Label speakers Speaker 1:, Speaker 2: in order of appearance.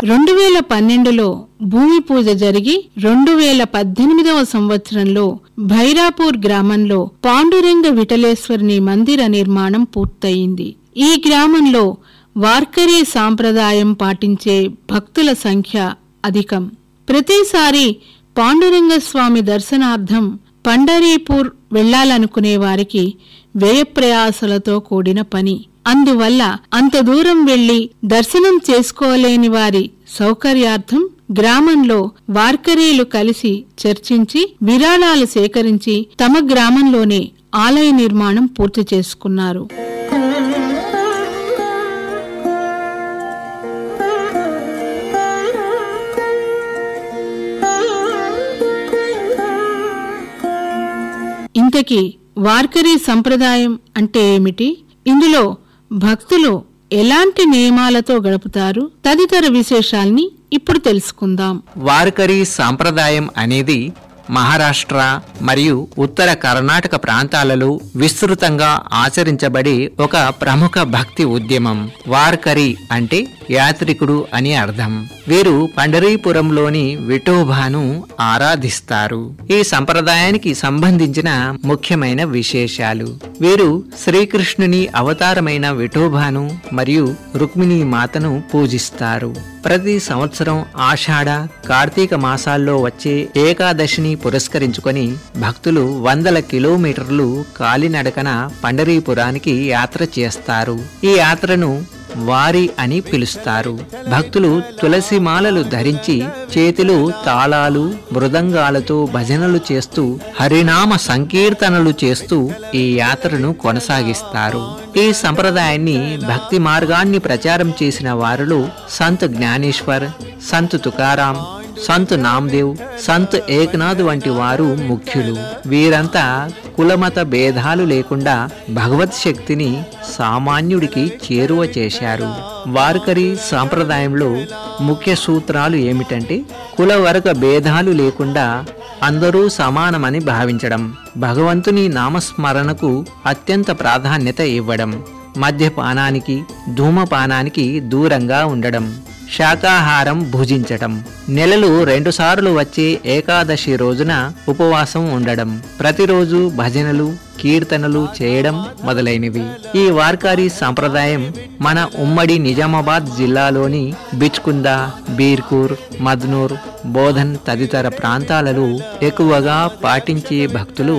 Speaker 1: రెండు వేల పన్నెండులో భూమి పూజ జరిగి రెండు వేల పద్దెనిమిదవ సంవత్సరంలో భైరాపూర్ గ్రామంలో పాండురంగ విఠలేశ్వరుని మందిర నిర్మాణం పూర్తయింది ఈ గ్రామంలో వార్కరీ సాంప్రదాయం పాటించే భక్తుల సంఖ్య అధికం ప్రతిసారి పాండురంగ స్వామి దర్శనార్థం పండరీపూర్ వెళ్లాలనుకునే వారికి వ్యయప్రయాసలతో కూడిన పని అందువల్ల అంత దూరం వెళ్లి దర్శనం చేసుకోలేని వారి సౌకర్యార్థం గ్రామంలో వార్కరీలు కలిసి చర్చించి విరాళాలు సేకరించి తమ గ్రామంలోనే ఆలయ నిర్మాణం పూర్తి చేసుకున్నారు ఇంతకీ వార్కరీ సంప్రదాయం అంటే ఏమిటి ఇందులో భక్తులు ఎలాంటి నియమాలతో గడుపుతారు తదితర విశేషాల్ని ఇప్పుడు తెలుసుకుందాం
Speaker 2: వార్కరీ సాంప్రదాయం అనేది మహారాష్ట్ర మరియు ఉత్తర కర్ణాటక ప్రాంతాలలో విస్తృతంగా ఆచరించబడే ఒక ప్రముఖ భక్తి ఉద్యమం వార్కరీ అంటే యాత్రికుడు అని అర్థం వీరు పండరీపురంలోని విఠోబాను ఆరాధిస్తారు ఈ సంప్రదాయానికి సంబంధించిన ముఖ్యమైన విశేషాలు వీరు శ్రీకృష్ణుని అవతారమైన విఠోబాను మరియు రుక్మిణీ మాతను పూజిస్తారు ప్రతి సంవత్సరం ఆషాఢ కార్తీక మాసాల్లో వచ్చే ఏకాదశిని పురస్కరించుకొని భక్తులు వందల కిలోమీటర్లు కాలినడకన పండరీపురానికి యాత్ర చేస్తారు ఈ యాత్రను వారి అని పిలుస్తారు భక్తులు తులసి మాలలు ధరించి చేతిలో తాళాలు మృదంగాలతో భజనలు చేస్తూ హరినామ సంకీర్తనలు చేస్తూ ఈ యాత్రను కొనసాగిస్తారు ఈ సంప్రదాయాన్ని భక్తి మార్గాన్ని ప్రచారం చేసిన వారిలో సంత్ జ్ఞానేశ్వర్ సంత్ తుకారాం సంత్ నామ్దేవ్ సంత్ ఏకనాథ్ వంటి వారు ముఖ్యులు వీరంతా కులమత భేదాలు లేకుండా భగవత్ శక్తిని సామాన్యుడికి చేరువ చేశారు వార్కరీ సాంప్రదాయంలో ముఖ్య సూత్రాలు ఏమిటంటే కుల వర్గ భేదాలు లేకుండా అందరూ సమానమని భావించడం భగవంతుని నామస్మరణకు అత్యంత ప్రాధాన్యత ఇవ్వడం మద్యపానానికి ధూమపానానికి దూరంగా ఉండడం శాకాహారం భుజించటం నెలలు రెండుసార్లు వచ్చే ఏకాదశి రోజున ఉపవాసం ఉండడం ప్రతిరోజు భజనలు కీర్తనలు చేయడం మొదలైనవి ఈ వార్కారీ సాంప్రదాయం మన ఉమ్మడి నిజామాబాద్ జిల్లాలోని బిచ్కుంద బీర్కూర్ మద్నూర్ బోధన్ తదితర ప్రాంతాలలో ఎక్కువగా పాటించే భక్తులు